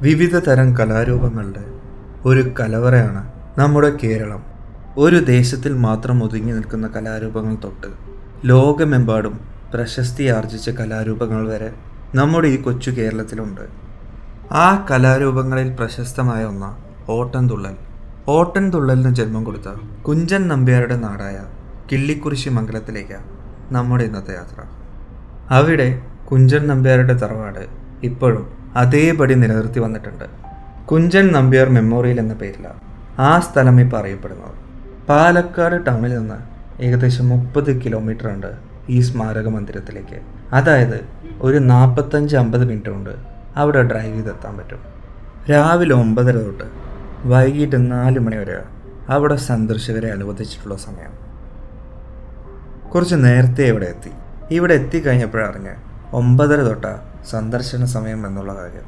വിവിധ തരം കലാരൂപങ്ങളുടെ ഒരു കലവറയാണ് നമ്മുടെ കേരളം ഒരു ദേശത്തിൽ മാത്രം ഒതുങ്ങി നിൽക്കുന്ന കലാരൂപങ്ങൾ തൊട്ട് ലോകമെമ്പാടും പ്രശസ്തി ആർജിച്ച കലാരൂപങ്ങൾ വരെ നമ്മുടെ ഈ കൊച്ചു കേരളത്തിലുണ്ട് ആ കലാരൂപങ്ങളിൽ പ്രശസ്തമായ ഒന്ന് ഓട്ടൻതുള്ളൽ ഓട്ടൻതുള്ളലിന് ജന്മം കൊടുത്ത കുഞ്ചൻ നമ്പ്യാരുടെ നാടായ കിള്ളിക്കുരിശി മംഗലത്തിലേക്ക് നമ്മുടെ ഇന്നത്തെ യാത്ര അവിടെ കുഞ്ചൻ നമ്പ്യാരുടെ തറവാട് ഇപ്പോഴും അതേപടി നിലനിർത്തി വന്നിട്ടുണ്ട് കുഞ്ചൻ നമ്പ്യാർ മെമ്മോറിയൽ എന്ന പേരിലാണ് ആ സ്ഥലം ഇപ്പോൾ അറിയപ്പെടുന്നത് പാലക്കാട് ടൗണിൽ നിന്ന് ഏകദേശം മുപ്പത് കിലോമീറ്റർ ഉണ്ട് ഈ സ്മാരക മന്ദിരത്തിലേക്ക് അതായത് ഒരു നാൽപ്പത്തഞ്ച് അമ്പത് മിനിറ്റ് കൊണ്ട് അവിടെ ഡ്രൈവ് ചെയ്തെത്താൻ പറ്റും രാവിലെ ഒമ്പതര തൊട്ട് വൈകിട്ട് നാല് മണി വരെ അവിടെ സന്ദർശകരെ അനുവദിച്ചിട്ടുള്ള സമയം കുറച്ച് നേരത്തെ ഇവിടെ എത്തി ഇവിടെ എത്തിക്കഴിഞ്ഞപ്പോഴറിഞ്ഞ് ഒമ്പതര തൊട്ട സന്ദർശന സമയം എന്നുള്ള കാര്യം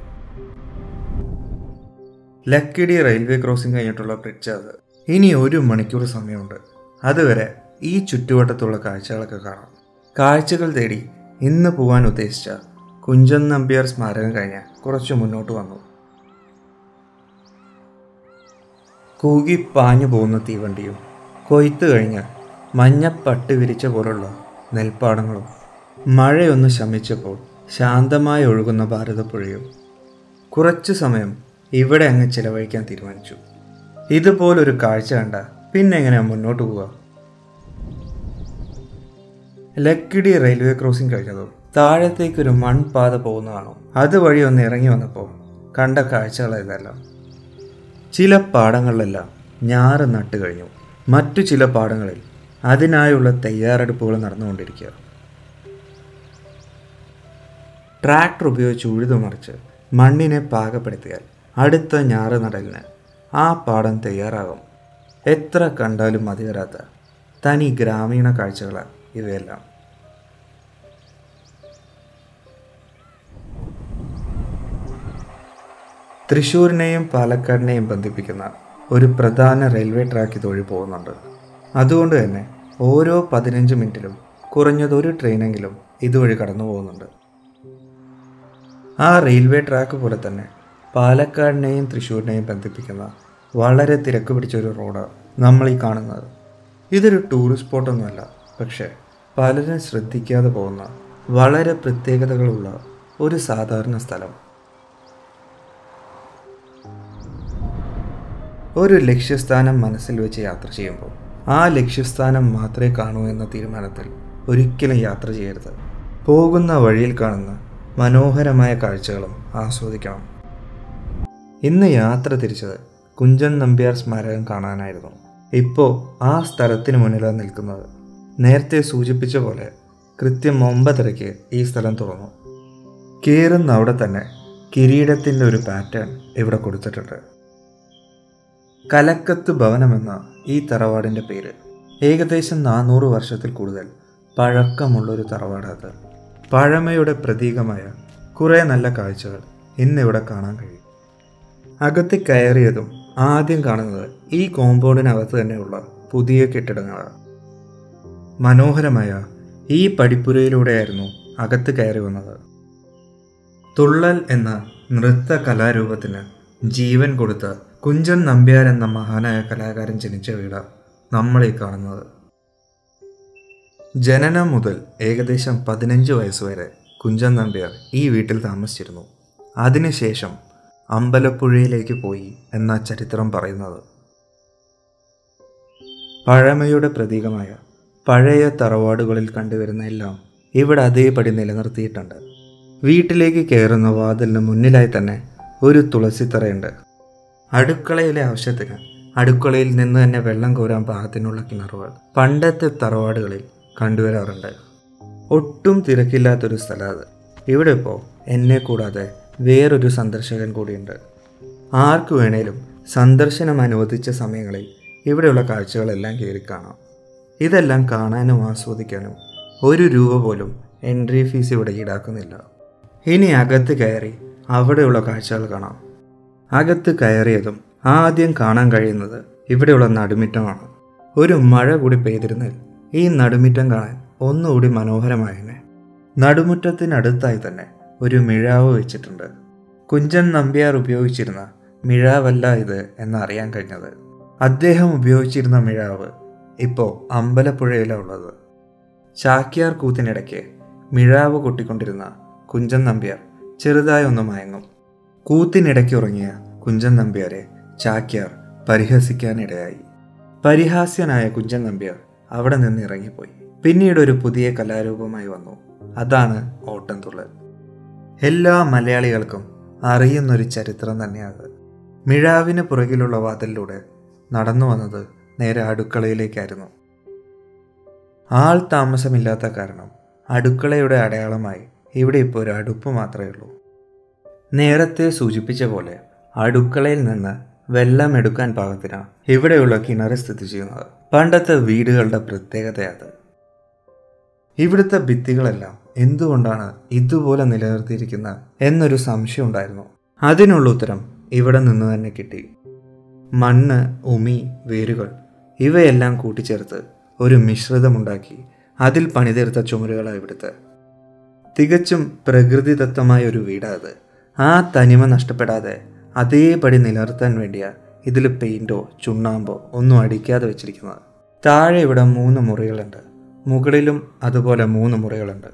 ലക്കിടി റെയിൽവേ ക്രോസിംഗ് കഴിഞ്ഞിട്ടുള്ള ബ്രിഡ്ജ് അത് ഇനി ഒരു മണിക്കൂർ സമയമുണ്ട് അതുവരെ ഈ ചുറ്റുവട്ടത്തുള്ള കാഴ്ചകളൊക്കെ കാണാം കാഴ്ചകൾ തേടി ഇന്ന് പോകാൻ ഉദ്ദേശിച്ച കുഞ്ചൻ നമ്പ്യാർ സ്മാരകം കഴിഞ്ഞ് കുറച്ച് മുന്നോട്ട് വന്നു കൂകി പാഞ്ഞു പോകുന്ന തീവണ്ടിയും കൊയ്ത്ത് കഴിഞ്ഞ് മഞ്ഞപ്പട്ട് വിരിച്ച പോലുള്ള നെൽപ്പാടങ്ങളും മഴയൊന്ന് ശമിച്ചപ്പോൾ ശാന്തമായി ഒഴുകുന്ന ഭാരതപ്പുഴയും കുറച്ചു സമയം ഇവിടെ അങ്ങ് ചിലവഴിക്കാൻ തീരുമാനിച്ചു ഇതുപോലൊരു കാഴ്ച കണ്ട പിന്നെ എങ്ങനെയാ മുന്നോട്ട് പോവുക ലക്കിടി റെയിൽവേ ക്രോസിംഗ് കഴിഞ്ഞതും താഴത്തേക്കൊരു മൺപാത പോകുന്നതാണോ അതുവഴി ഒന്ന് ഇറങ്ങി വന്നപ്പോൾ കണ്ട കാഴ്ചകൾ ഇതെല്ലാം ചില പാടങ്ങളിലെല്ലാം ഞാറ് നട്ട് കഴിഞ്ഞു മറ്റു ചില പാടങ്ങളിൽ അതിനായുള്ള തയ്യാറെടുപ്പുകൾ നടന്നുകൊണ്ടിരിക്കുക ട്രാക്ടർ ഉപയോഗിച്ച് ഉഴുതുമറിച്ച് മണ്ണിനെ പാകപ്പെടുത്തിയാൽ അടുത്ത ഞാറ് നടലിന് ആ പാടം തയ്യാറാകും എത്ര കണ്ടാലും മതി വരാത്ത തനി ഗ്രാമീണ കാഴ്ചകളാണ് ഇവയെല്ലാം തൃശ്ശൂരിനെയും പാലക്കാടിനെയും ബന്ധിപ്പിക്കുന്ന ഒരു പ്രധാന റെയിൽവേ ട്രാക്ക് ഇതുവഴി പോകുന്നുണ്ട് അതുകൊണ്ട് തന്നെ ഓരോ പതിനഞ്ച് മിനിറ്റിലും കുറഞ്ഞത് ഒരു ട്രെയിനെങ്കിലും ഇതുവഴി കടന്നു പോകുന്നുണ്ട് ആ റെയിൽവേ ട്രാക്ക് പോലെ തന്നെ പാലക്കാടിനെയും തൃശ്ശൂരിനെയും ബന്ധിപ്പിക്കുന്ന വളരെ തിരക്ക് പിടിച്ച ഒരു റോഡാണ് നമ്മൾ ഈ കാണുന്നത് ഇതൊരു ടൂറിസ്റ്റ് സ്പോട്ടൊന്നുമല്ല പക്ഷേ പലരും ശ്രദ്ധിക്കാതെ പോകുന്ന വളരെ പ്രത്യേകതകളുള്ള ഒരു സാധാരണ സ്ഥലം ഒരു ലക്ഷ്യസ്ഥാനം മനസ്സിൽ വെച്ച് യാത്ര ചെയ്യുമ്പോൾ ആ ലക്ഷ്യസ്ഥാനം മാത്രമേ കാണൂ എന്ന തീരുമാനത്തിൽ ഒരിക്കലും യാത്ര ചെയ്യരുത് പോകുന്ന വഴിയിൽ കാണുന്ന മനോഹരമായ കാഴ്ചകളും ആസ്വദിക്കണം ഇന്ന് യാത്ര തിരിച്ചത് കുഞ്ചൻ നമ്പ്യാർ സ്മാരകം കാണാനായിരുന്നു ഇപ്പോൾ ആ സ്ഥലത്തിന് മുന്നിലാണ് നിൽക്കുന്നത് നേരത്തെ സൂചിപ്പിച്ച പോലെ കൃത്യം ഒമ്പതരയ്ക്ക് ഈ സ്ഥലം തുറന്നു കയറുന്ന അവിടെ തന്നെ കിരീടത്തിൻ്റെ ഒരു പാറ്റേൺ ഇവിടെ കൊടുത്തിട്ടുണ്ട് കലക്കത്ത് ഭവനമെന്ന ഈ തറവാടിൻ്റെ പേര് ഏകദേശം നാനൂറ് വർഷത്തിൽ കൂടുതൽ പഴക്കമുള്ളൊരു തറവാട് അത് പഴമയുടെ പ്രതീകമായ കുറേ നല്ല കാഴ്ചകൾ ഇന്നിവിടെ കാണാൻ കഴിയും അകത്ത് കയറിയതും ആദ്യം കാണുന്നത് ഈ കോമ്പൗണ്ടിനകത്ത് തന്നെയുള്ള പുതിയ കെട്ടിടങ്ങളാണ് മനോഹരമായ ഈ പടിപ്പുരയിലൂടെയായിരുന്നു അകത്ത് കയറി വന്നത് തുള്ളൽ എന്ന നൃത്ത കലാരൂപത്തിന് ജീവൻ കൊടുത്ത കുഞ്ചൻ നമ്പ്യാർ എന്ന മഹാനായ കലാകാരൻ ജനിച്ച വീട് നമ്മളീ കാണുന്നത് ജനനം മുതൽ ഏകദേശം പതിനഞ്ച് വയസ്സുവരെ കുഞ്ചൻ നമ്പ്യാർ ഈ വീട്ടിൽ താമസിച്ചിരുന്നു അതിനുശേഷം അമ്പലപ്പുഴയിലേക്ക് പോയി എന്ന ചരിത്രം പറയുന്നത് പഴമയുടെ പ്രതീകമായ പഴയ തറവാടുകളിൽ കണ്ടുവരുന്ന എല്ലാം ഇവിടെ അതേപടി നിലനിർത്തിയിട്ടുണ്ട് വീട്ടിലേക്ക് കയറുന്ന വാതിലിന് മുന്നിലായി തന്നെ ഒരു തുളസിത്തറയുണ്ട് അടുക്കളയിലെ ആവശ്യത്തിന് അടുക്കളയിൽ നിന്ന് തന്നെ വെള്ളം കോരാൻ പാകത്തിനുള്ള കിണറുകൾ പണ്ടത്തെ തറവാടുകളിൽ കണ്ടുവരാറുണ്ട് ഒട്ടും തിരക്കില്ലാത്തൊരു സ്ഥലം അത് ഇവിടെ ഇപ്പോൾ എന്നെ കൂടാതെ വേറൊരു സന്ദർശകൻ കൂടിയുണ്ട് ആർക്കു വേണേലും സന്ദർശനം അനുവദിച്ച സമയങ്ങളിൽ ഇവിടെയുള്ള കാഴ്ചകളെല്ലാം കയറി കാണാം ഇതെല്ലാം കാണാനും ആസ്വദിക്കാനും ഒരു രൂപ പോലും എൻട്രി ഫീസ് ഇവിടെ ഈടാക്കുന്നില്ല ഇനി അകത്ത് കയറി അവിടെയുള്ള കാഴ്ചകൾ കാണാം അകത്ത് കയറിയതും ആദ്യം കാണാൻ കഴിയുന്നത് ഇവിടെയുള്ള നടുമിറ്റമാണ് ഒരു മഴ കൂടി പെയ്തിരുന്നാൽ ഈ നടുമിറ്റം കാണാൻ ഒന്നുകൂടി മനോഹരമായേനെ നടുമുറ്റത്തിനടുത്തായി തന്നെ ഒരു മിഴാവ് വെച്ചിട്ടുണ്ട് കുഞ്ചൻ നമ്പ്യാർ ഉപയോഗിച്ചിരുന്ന മിഴാവല്ല ഇത് എന്നറിയാൻ കഴിഞ്ഞത് അദ്ദേഹം ഉപയോഗിച്ചിരുന്ന മിഴാവ് ഇപ്പോൾ അമ്പലപ്പുഴയിലാണ് ഉള്ളത് ചാക്യാർ കൂത്തിനിടയ്ക്ക് മിഴാവ് കൊട്ടിക്കൊണ്ടിരുന്ന കുഞ്ചൻ നമ്പ്യാർ ചെറുതായി ഒന്ന് മയങ്ങും കൂത്തിനിടയ്ക്ക് ഉറങ്ങിയ കുഞ്ചൻ നമ്പ്യാരെ ചാക്യാർ പരിഹസിക്കാനിടയായി പരിഹാസ്യനായ കുഞ്ചൻ നമ്പ്യാർ അവിടെ നിന്ന് ഇറങ്ങിപ്പോയി പിന്നീട് ഒരു പുതിയ കലാരൂപമായി വന്നു അതാണ് ഓട്ടംതുള്ളൽ എല്ലാ മലയാളികൾക്കും അറിയുന്നൊരു ചരിത്രം തന്നെയാണ് മിഴാവിന് പുറകിലുള്ള വാതിലിലൂടെ നടന്നു വന്നത് നേരെ അടുക്കളയിലേക്കായിരുന്നു ആൾ താമസമില്ലാത്ത കാരണം അടുക്കളയുടെ അടയാളമായി ഇവിടെ ഇപ്പോൾ ഒരു അടുപ്പ് മാത്രമേ ഉള്ളൂ നേരത്തെ സൂചിപ്പിച്ച പോലെ അടുക്കളയിൽ നിന്ന് വെള്ളം എടുക്കാൻ പാകത്തിനാണ് ഇവിടെയുള്ള കിണർ സ്ഥിതി ചെയ്യുന്നത് പണ്ടത്തെ വീടുകളുടെ പ്രത്യേകതയത് ഇവിടുത്തെ ഭിത്തികളെല്ലാം എന്തുകൊണ്ടാണ് ഇതുപോലെ നിലനിർത്തിയിരിക്കുന്നത് എന്നൊരു സംശയം ഉണ്ടായിരുന്നു അതിനുള്ള ഉത്തരം ഇവിടെ നിന്ന് തന്നെ കിട്ടി മണ്ണ് ഉമി വേരുകൾ ഇവയെല്ലാം കൂട്ടിച്ചേർത്ത് ഒരു മിശ്രിതമുണ്ടാക്കി അതിൽ പണിതീർത്ത ചുമരുകളാണ് ഇവിടുത്തെ തികച്ചും പ്രകൃതിദത്തമായ ഒരു വീടാത് ആ തനിമ നഷ്ടപ്പെടാതെ അതേപടി നിലനിർത്താൻ വേണ്ടിയാ ഇതിൽ പെയിൻറ്റോ ചുണ്ണാമ്പോ ഒന്നും അടിക്കാതെ വെച്ചിരിക്കുന്നത് താഴെ ഇവിടെ മൂന്ന് മുറികളുണ്ട് മുകളിലും അതുപോലെ മൂന്ന് മുറികളുണ്ട്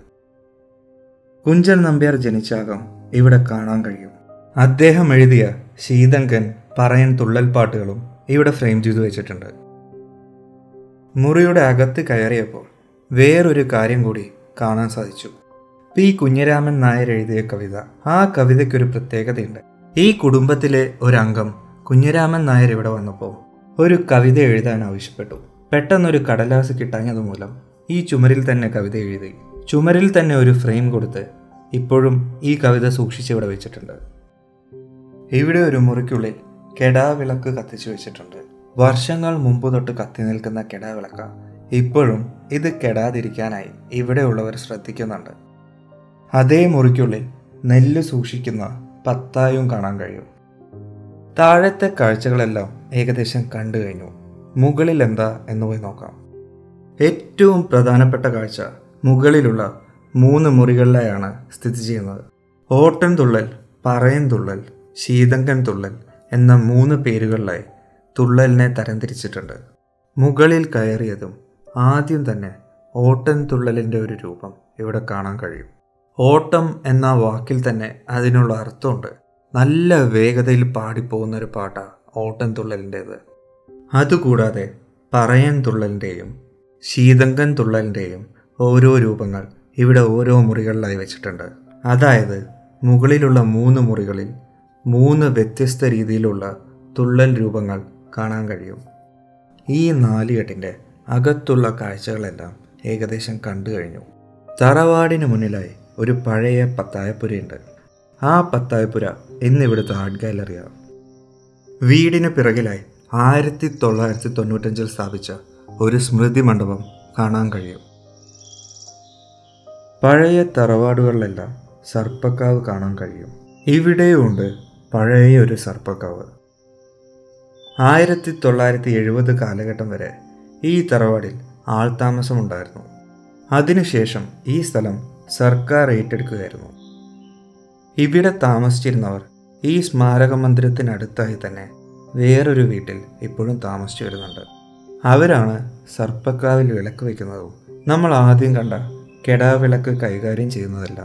കുഞ്ചൻ നമ്പ്യാർ ജനിച്ചാകം ഇവിടെ കാണാൻ കഴിയും അദ്ദേഹം എഴുതിയ ശീതങ്കൻ പറയൻ തുള്ളൽപ്പാട്ടുകളും ഇവിടെ ഫ്രെയിം ചെയ്തു വെച്ചിട്ടുണ്ട് മുറിയുടെ അകത്ത് കയറിയപ്പോൾ വേറൊരു കാര്യം കൂടി കാണാൻ സാധിച്ചു പി കുഞ്ഞിരാമൻ നായർ എഴുതിയ കവിത ആ കവിതയ്ക്കൊരു പ്രത്യേകതയുണ്ട് ഈ കുടുംബത്തിലെ ഒരംഗം കുഞ്ഞിരാമൻ നായർ ഇവിടെ വന്നപ്പോൾ ഒരു കവിത എഴുതാൻ ആവശ്യപ്പെട്ടു പെട്ടെന്നൊരു കടലാസ് കിട്ടാഞ്ഞത് മൂലം ഈ ചുമരിൽ തന്നെ കവിത എഴുതി ചുമരിൽ തന്നെ ഒരു ഫ്രെയിം കൊടുത്ത് ഇപ്പോഴും ഈ കവിത സൂക്ഷിച്ചിവിടെ വെച്ചിട്ടുണ്ട് ഇവിടെ ഒരു മുറിക്കുള്ളിൽ കെടാവിളക്ക് കത്തിച്ചു വെച്ചിട്ടുണ്ട് വർഷങ്ങൾ മുമ്പ് തൊട്ട് കത്തി നിൽക്കുന്ന കെടാവിളക്ക ഇപ്പോഴും ഇത് കെടാതിരിക്കാനായി ഇവിടെയുള്ളവർ ശ്രദ്ധിക്കുന്നുണ്ട് അതേ മുറിക്കുള്ളിൽ നെല്ല് സൂക്ഷിക്കുന്ന പത്തായും കാണാൻ കഴിയും താഴത്തെ കാഴ്ചകളെല്ലാം ഏകദേശം കണ്ടു കഴിഞ്ഞു മുകളിൽ എന്താ എന്ന് പോയി നോക്കാം ഏറ്റവും പ്രധാനപ്പെട്ട കാഴ്ച മുകളിലുള്ള മൂന്ന് മുറികളിലായാണ് സ്ഥിതി ചെയ്യുന്നത് ഓട്ടൻ തുള്ളൽ പറയൻ തുള്ളൽ ശീതങ്കൻ തുള്ളൽ എന്ന മൂന്ന് പേരുകളിലായി തുള്ളലിനെ തരംതിരിച്ചിട്ടുണ്ട് മുകളിൽ കയറിയതും ആദ്യം തന്നെ ഓട്ടൻ തുള്ളലിൻ്റെ ഒരു രൂപം ഇവിടെ കാണാൻ കഴിയും ഓട്ടം എന്ന വാക്കിൽ തന്നെ അതിനുള്ള അർത്ഥമുണ്ട് നല്ല വേഗതയിൽ പാടിപ്പോകുന്ന ഒരു പാട്ടാണ് ഓട്ടൻ തുള്ളലിൻ്റേത് അതുകൂടാതെ പറയൻ തുള്ളലിൻ്റെയും ശീതങ്കൻ തുള്ളലിൻ്റെയും ഓരോ രൂപങ്ങൾ ഇവിടെ ഓരോ മുറികളിലായി വെച്ചിട്ടുണ്ട് അതായത് മുകളിലുള്ള മൂന്ന് മുറികളിൽ മൂന്ന് വ്യത്യസ്ത രീതിയിലുള്ള തുള്ളൽ രൂപങ്ങൾ കാണാൻ കഴിയും ഈ നാലുകെട്ടിൻ്റെ അകത്തുള്ള കാഴ്ചകളെല്ലാം ഏകദേശം കണ്ടു കഴിഞ്ഞു തറവാടിന് മുന്നിലായി ഒരു പഴയ പത്തായപ്പുരയുണ്ട് ആ പത്തായപ്പുര ഇന്നിവിടുത്തെ ആർട്ട് ഗാലറിയാണ് വീടിന് പിറകിലായി ആയിരത്തി തൊള്ളായിരത്തി തൊണ്ണൂറ്റഞ്ചിൽ സ്ഥാപിച്ച ഒരു സ്മൃതി മണ്ഡപം കാണാൻ കഴിയും പഴയ തറവാടുകളിലെല്ലാം സർപ്പക്കാവ് കാണാൻ കഴിയും ഇവിടെയുണ്ട് പഴയ ഒരു സർപ്പക്കാവ് ആയിരത്തി തൊള്ളായിരത്തി എഴുപത് കാലഘട്ടം വരെ ഈ തറവാടിൽ ആൾതാമസമുണ്ടായിരുന്നു അതിനുശേഷം ഈ സ്ഥലം സർക്കാർ ഏറ്റെടുക്കുകയായിരുന്നു ഇവിടെ താമസിച്ചിരുന്നവർ ഈ സ്മാരക മന്ദിരത്തിനടുത്തായി തന്നെ വേറൊരു വീട്ടിൽ ഇപ്പോഴും താമസിച്ചു വരുന്നുണ്ട് അവരാണ് സർപ്പക്കാവിൽ വിളക്ക് വയ്ക്കുന്നതും നമ്മൾ ആദ്യം കണ്ട കെടാവിളക്ക് കൈകാര്യം ചെയ്യുന്നതെല്ലാം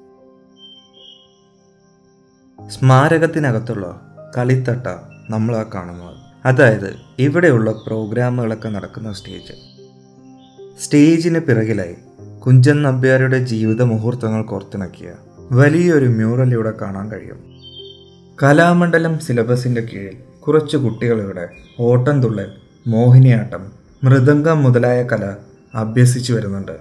സ്മാരകത്തിനകത്തുള്ള കളിത്തട്ട നമ്മൾ ആ കാണുന്നത് അതായത് ഇവിടെയുള്ള പ്രോഗ്രാമുകളൊക്കെ നടക്കുന്ന സ്റ്റേജ് സ്റ്റേജിന് പിറകിലായി കുഞ്ചൻ നമ്പ്യാരുടെ ജീവിത മുഹൂർത്തങ്ങൾ കോർത്തിണക്കിയ വലിയൊരു മ്യൂറൽ ഇവിടെ കാണാൻ കഴിയും കലാമണ്ഡലം സിലബസിന്റെ കീഴിൽ കുറച്ച് കുട്ടികളിവിടെ ഓട്ടംതുള്ളൽ മോഹിനിയാട്ടം മൃദംഗം മുതലായ കല അഭ്യസിച്ചു വരുന്നുണ്ട്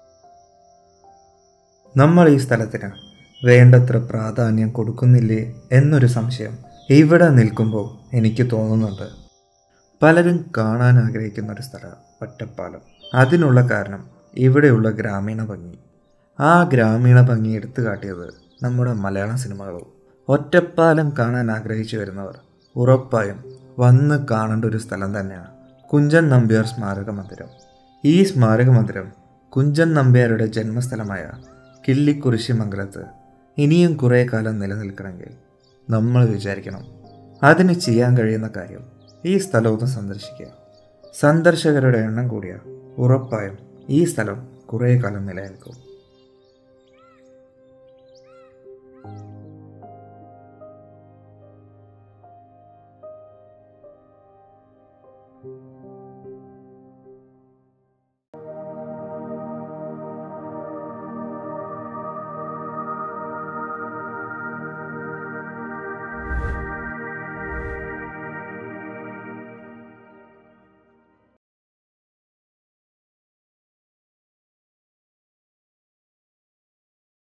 നമ്മൾ ഈ സ്ഥലത്തിന് വേണ്ടത്ര പ്രാധാന്യം കൊടുക്കുന്നില്ലേ എന്നൊരു സംശയം ഇവിടെ നിൽക്കുമ്പോൾ എനിക്ക് തോന്നുന്നുണ്ട് പലരും കാണാൻ ആഗ്രഹിക്കുന്ന ഒരു സ്ഥലം ഒറ്റപ്പാലം അതിനുള്ള കാരണം ഇവിടെയുള്ള ഗ്രാമീണ ഭംഗി ആ ഗ്രാമീണ ഭംഗി എടുത്തു കാട്ടിയത് നമ്മുടെ മലയാളം സിനിമകളും ഒറ്റപ്പാലം കാണാൻ ആഗ്രഹിച്ചു വരുന്നവർ ഉറപ്പായും വന്ന് കാണേണ്ട ഒരു സ്ഥലം തന്നെയാണ് കുഞ്ചൻ നമ്പ്യാർ സ്മാരക മന്ദിരം ഈ സ്മാരക മന്ദിരം കുഞ്ചൻ നമ്പ്യാരുടെ ജന്മസ്ഥലമായ കിള്ളിക്കുറിശി മംഗലത്ത് ഇനിയും കുറേ കാലം നിലനിൽക്കണമെങ്കിൽ നമ്മൾ വിചാരിക്കണം അതിന് ചെയ്യാൻ കഴിയുന്ന കാര്യം ഈ സ്ഥലം ഒന്ന് സന്ദർശിക്കുക സന്ദർശകരുടെ എണ്ണം കൂടിയ ഉറപ്പായും ഈ സ്ഥലം കുറേ കാലം നിലനിൽക്കും